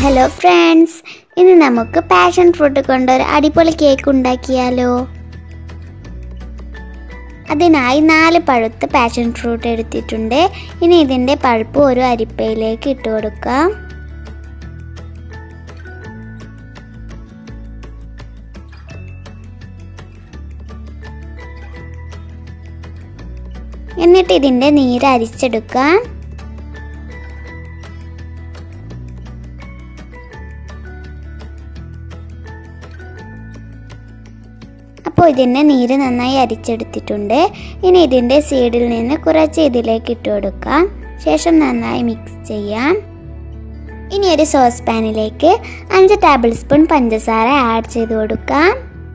hello friends ഇന്ന് നമുക്ക് passion fruit കൊണ്ട് ഒരു അടിപൊളി കേക്ക് ഉണ്ടാക്കിയാലോ അതിനായി നാല് പഴുത്ത പാഷൻ ഫ്രൂട്ട് എടുത്തിട്ടുണ്ട് ഇനി ഇതിൻ്റെ പഴുപ്പ് ഒരു അരിപ്പയിലേക്ക് ഇട്ട് കൊടുക്കാം എന്നിട്ട് ഇതിൻ്റെ നീര് അരിച്ചെടുക്കാം അപ്പോൾ ഇതിൻ്റെ നീര് നന്നായി അരിച്ചെടുത്തിട്ടുണ്ട് ഇനി ഇതിൻ്റെ സീഡിൽ നിന്ന് കുറച്ച് ഇതിലേക്ക് ഇട്ട് കൊടുക്കാം ശേഷം നന്നായി മിക്സ് ചെയ്യാം ഇനി ഒരു സോസ് പാനിലേക്ക് അഞ്ച് ടേബിൾ സ്പൂൺ പഞ്ചസാര ആഡ് ചെയ്ത് കൊടുക്കാം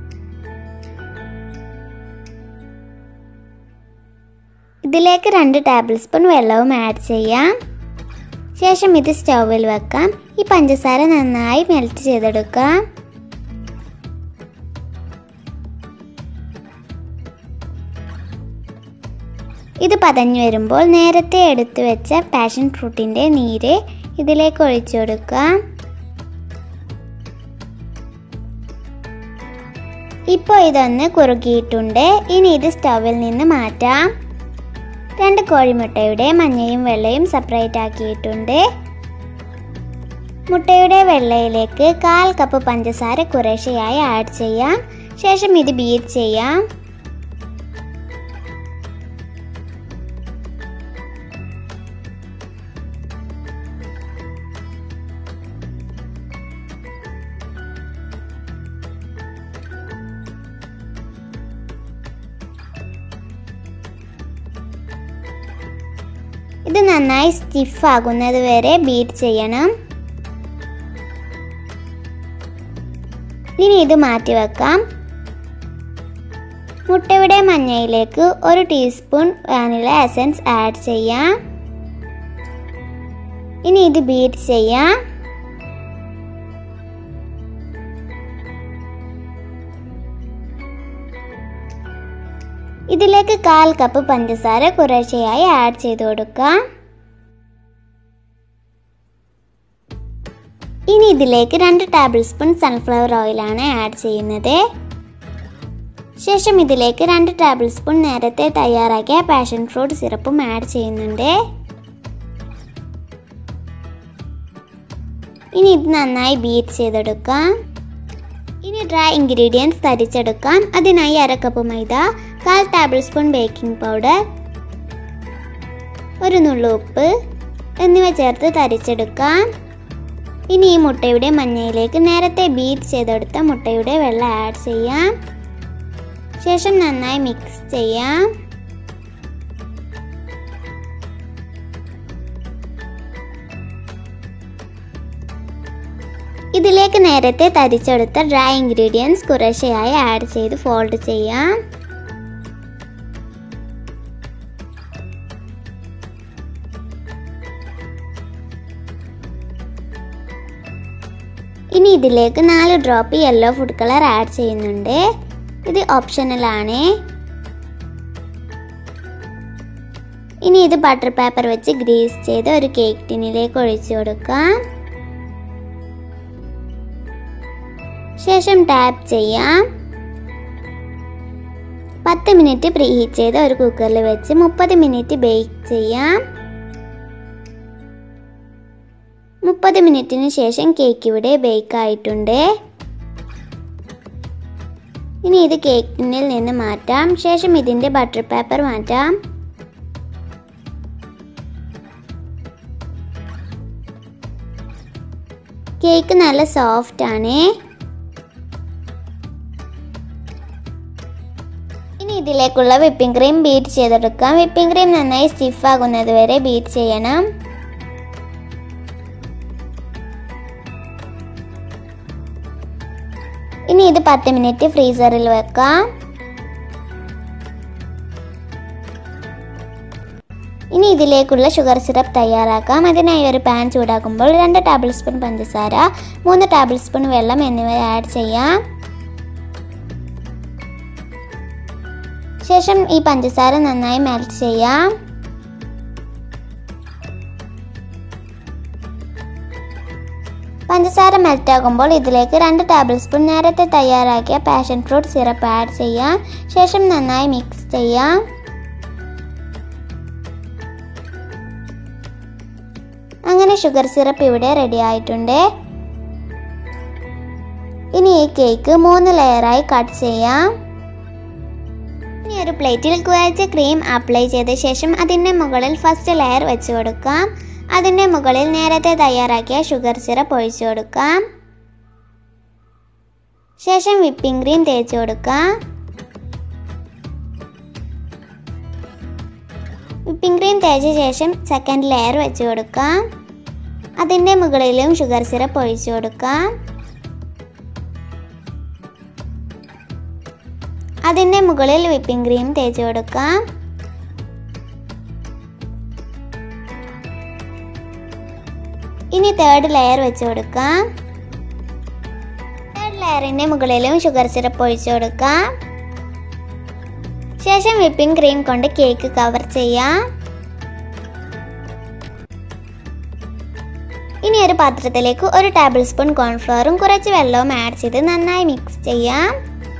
ഇതിലേക്ക് രണ്ട് ടേബിൾ സ്പൂൺ വെള്ളവും ആഡ് ചെയ്യാം ശേഷം ഇത് സ്റ്റൗവിൽ വെക്കാം ഈ പഞ്ചസാര നന്നായി മെൽറ്റ് ചെയ്തെടുക്കാം ഇത് പതഞ്ഞു വരുമ്പോൾ നേരത്തെ എടുത്തു വെച്ച പാഷൻ ഫ്രൂട്ടിൻ്റെ നീര് ഇതിലേക്ക് ഒഴിച്ചു കൊടുക്കാം ഇപ്പോൾ ഇതൊന്ന് കുറുകിയിട്ടുണ്ട് ഇനി ഇത് സ്റ്റൗവിൽ നിന്ന് മാറ്റാം രണ്ട് കോഴിമുട്ടയുടെ മഞ്ഞയും വെള്ളയും സെപ്പറേറ്റ് ആക്കിയിട്ടുണ്ട് മുട്ടയുടെ വെള്ളയിലേക്ക് കാൽ കപ്പ് പഞ്ചസാര കുറേശ്ശെയായി ആഡ് ചെയ്യാം ശേഷം ഇത് ബീറ്റ് ചെയ്യാം ഇത് നന്നായി സ്റ്റിഫ് ആകുന്നത് വരെ ബീറ്റ് ചെയ്യണം ഇനി ഇത് മാറ്റി വെക്കാം മുട്ടയുടെ മഞ്ഞയിലേക്ക് ഒരു ടീസ്പൂൺ വാനില എസൻസ് ആഡ് ചെയ്യാം ഇനി ഇത് ബീറ്റ് ചെയ്യാം ഇതിലേക്ക് കാൽ കപ്പ് പഞ്ചസാര കുറേശ്ശെയായി ആഡ് ചെയ്ത് കൊടുക്കാം ഇനി ഇതിലേക്ക് രണ്ട് ടേബിൾ സ്പൂൺ സൺഫ്ലവർ ഓയിലാണ് ആഡ് ചെയ്യുന്നത് ശേഷം ഇതിലേക്ക് രണ്ട് ടേബിൾ സ്പൂൺ നേരത്തെ തയ്യാറാക്കിയ പാഷൻ ഫ്രൂട്ട് സിറപ്പും ആഡ് ചെയ്യുന്നുണ്ട് ഇനി ഇത് നന്നായി ബീറ്റ് ചെയ്തെടുക്കാം ഇനി ഡ്രൈ ഇൻഗ്രീഡിയൻസ് തരിച്ചെടുക്കാം അതിനായി അര കപ്പ് മൈദ കാൽ ടേബിൾ സ്പൂൺ ബേക്കിംഗ് പൗഡർ ഒരു നുള്ളു ഉപ്പ് എന്നിവ ചേർത്ത് തരിച്ചെടുക്കാം ഇനി ഈ മുട്ടയുടെ മഞ്ഞയിലേക്ക് നേരത്തെ ബീറ്റ് ചെയ്തെടുത്ത മുട്ടയുടെ വെള്ളം ആഡ് ചെയ്യാം ശേഷം നന്നായി മിക്സ് ചെയ്യാം ഇതിലേക്ക് നേരത്തെ തരിച്ചെടുത്ത ഡ്രൈ ഇൻഗ്രീഡിയൻസ് കുറേശ്ശെയായി ആഡ് ചെയ്ത് ഫോൾഡ് ചെയ്യാം ഇനി ഇതിലേക്ക് നാല് drop yellow food colour add ചെയ്യുന്നുണ്ട് ഇത് ഓപ്ഷണലാണ് ഇനി ഇത് ബട്ടർ പേപ്പർ വെച്ച് ഗ്രീസ് ചെയ്ത് ഒരു കേക്ക് ടിന്നിലേക്ക് ഒഴിച്ചു കൊടുക്കാം ശേഷം ടാപ്പ് ചെയ്യാം പത്ത് മിനിറ്റ് പ്രീ ഹീറ്റ് ചെയ്ത് ഒരു കുക്കറിൽ വെച്ച് മുപ്പത് മിനിറ്റ് ബേക്ക് ചെയ്യാം മുപ്പത് മിനിറ്റിന് ശേഷം കേക്ക് ഇവിടെ ബേക്ക് ആയിട്ടുണ്ട് ഇനി ഇത് കേക്ക് ടിന്നിൽ നിന്ന് മാറ്റാം ശേഷം ഇതിൻ്റെ ബട്ടർ പേപ്പർ മാറ്റാം കേക്ക് നല്ല സോഫ്റ്റ് ആണ് ഇനി ഇതിലേക്കുള്ള വിപ്പിംഗ് ക്രീം ബീറ്റ് ചെയ്തെടുക്കാം വിപ്പിംഗ് ക്രീം നന്നായി സ്റ്റിഫ് ആകുന്നത് വരെ ബീറ്റ് ചെയ്യണം ഇനി ഇത് പത്ത് മിനിറ്റ് ഫ്രീസറിൽ വെക്കാം ഇനി ഇതിലേക്കുള്ള ഷുഗർ സിറപ്പ് തയ്യാറാക്കാം അതിനായി ഒരു പാൻ ചൂടാക്കുമ്പോൾ രണ്ട് ടേബിൾ സ്പൂൺ പഞ്ചസാര മൂന്ന് ടേബിൾ സ്പൂൺ വെള്ളം എന്നിവ ആഡ് ചെയ്യാം ശേഷം ഈ പഞ്ചസാര നന്നായി മെൽറ്റ് ചെയ്യാം പഞ്ചസാര മെൽറ്റാകുമ്പോൾ ഇതിലേക്ക് രണ്ട് ടേബിൾ സ്പൂൺ നേരത്തെ തയ്യാറാക്കിയ പാഷൻ ഫ്രൂട്ട് സിറപ്പ് ആഡ് ചെയ്യാം ശേഷം നന്നായി മിക്സ് ചെയ്യാം അങ്ങനെ ഷുഗർ സിറപ്പ് ഇവിടെ റെഡി ആയിട്ടുണ്ട് ഇനി ഈ കേക്ക് മൂന്ന് ലെയറായി കട്ട് ചെയ്യാം ഇനി ഒരു പ്ലേറ്റിൽ കുഴച്ച ക്രീം അപ്ലൈ ചെയ്ത ശേഷം അതിൻ്റെ മുകളിൽ ഫസ്റ്റ് ലെയർ വെച്ച് കൊടുക്കാം അതിൻ്റെ മുകളിൽ നേരത്തെ തയ്യാറാക്കിയ ഷുഗർ സിറപ്പ് ഒഴിച്ചു കൊടുക്കാം ശേഷം വിപ്പിംഗ് ക്രീം തേച്ച് കൊടുക്കാം വിപ്പിംഗ് ക്രീം തേച്ച ശേഷം സെക്കൻഡ് ലെയർ വെച്ച് കൊടുക്കാം അതിൻ്റെ മുകളിലും ഷുഗർ സിറപ്പ് ഒഴിച്ചു കൊടുക്കാം അതിൻ്റെ മുകളിൽ വിപ്പിംഗ് ക്രീം തേച്ച് കൊടുക്കാം ഇനി തേർഡ് ലെയർ വെച്ച് കൊടുക്കാം തേർഡ് ലെയറിൻ്റെ മുകളിലും ഷുഗർ സിറപ്പ് ഒഴിച്ചു കൊടുക്കാം ശേഷം വിപ്പിംഗ് ക്രീം കൊണ്ട് കേക്ക് കവർ ചെയ്യാം ഇനി ഒരു പാത്രത്തിലേക്ക് ഒരു ടേബിൾ സ്പൂൺ കോൺഫ്ലവറും കുറച്ച് വെള്ളവും ആഡ് ചെയ്ത് നന്നായി മിക്സ് ചെയ്യാം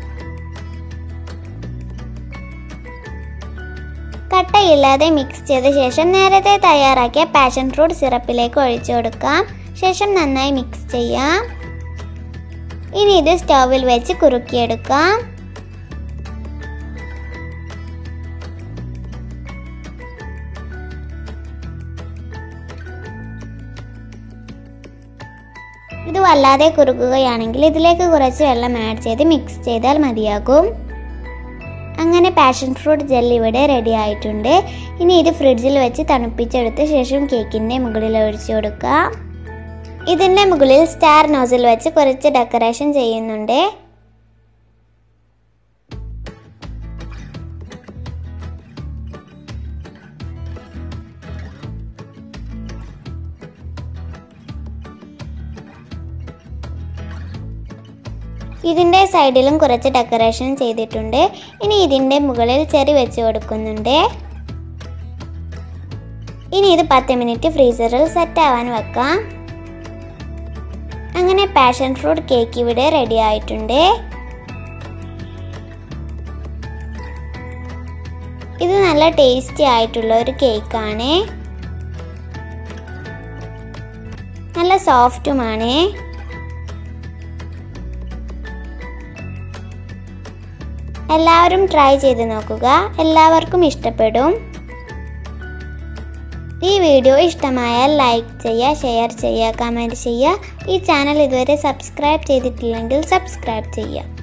കട്ടയില്ലാതെ മിക്സ് ചെയ്ത ശേഷം നേരത്തെ തയ്യാറാക്കിയ പാഷൻ ഫ്രൂട്ട് സിറപ്പിലേക്ക് ഒഴിച്ചു കൊടുക്കാം ശേഷം നന്നായി മിക്സ് ചെയ്യാം ഇനി ഇത് സ്റ്റൗവിൽ വെച്ച് കുറുക്കിയെടുക്കാം ഇത് വല്ലാതെ കുറുകുകയാണെങ്കിൽ ഇതിലേക്ക് കുറച്ച് വെള്ളം ആഡ് ചെയ്ത് മിക്സ് ചെയ്താൽ മതിയാകും അങ്ങനെ പാഷൻ ഫ്രൂട്ട് ജെല്ലി ഇവിടെ റെഡി ആയിട്ടുണ്ട് ഇനി ഇത് ഫ്രിഡ്ജിൽ വെച്ച് തണുപ്പിച്ചെടുത്ത ശേഷം കേക്കിൻ്റെ മുകളിൽ ഒഴിച്ചു കൊടുക്കുക ഇതിൻ്റെ മുകളിൽ സ്റ്റാർ നോസിൽ വെച്ച് കുറച്ച് ഡെക്കറേഷൻ ചെയ്യുന്നുണ്ട് ഇതിൻ്റെ സൈഡിലും കുറച്ച് ഡെക്കറേഷൻ ചെയ്തിട്ടുണ്ട് ഇനി ഇതിൻ്റെ മുകളിൽ ചെറി വെച്ച് കൊടുക്കുന്നുണ്ട് ഇനി ഇത് പത്ത് മിനിറ്റ് ഫ്രീസറിൽ സെറ്റ് ആവാൻ വെക്കാം അങ്ങനെ പാഷൻ ഫ്രൂട്ട് കേക്ക് ഇവിടെ റെഡി ആയിട്ടുണ്ട് ഇത് നല്ല ടേസ്റ്റി ആയിട്ടുള്ള ഒരു കേക്കാണ് നല്ല സോഫ്റ്റുമാണ് എല്ലാവരും ട്രൈ ചെയ്ത് നോക്കുക എല്ലാവർക്കും ഇഷ്ടപ്പെടും ഈ വീഡിയോ ഇഷ്ടമായാൽ ലൈക്ക് ചെയ്യുക ഷെയർ ചെയ്യുക കമൻറ്റ് ചെയ്യുക ഈ ചാനൽ ഇതുവരെ സബ്സ്ക്രൈബ് ചെയ്തിട്ടില്ലെങ്കിൽ സബ്സ്ക്രൈബ് ചെയ്യുക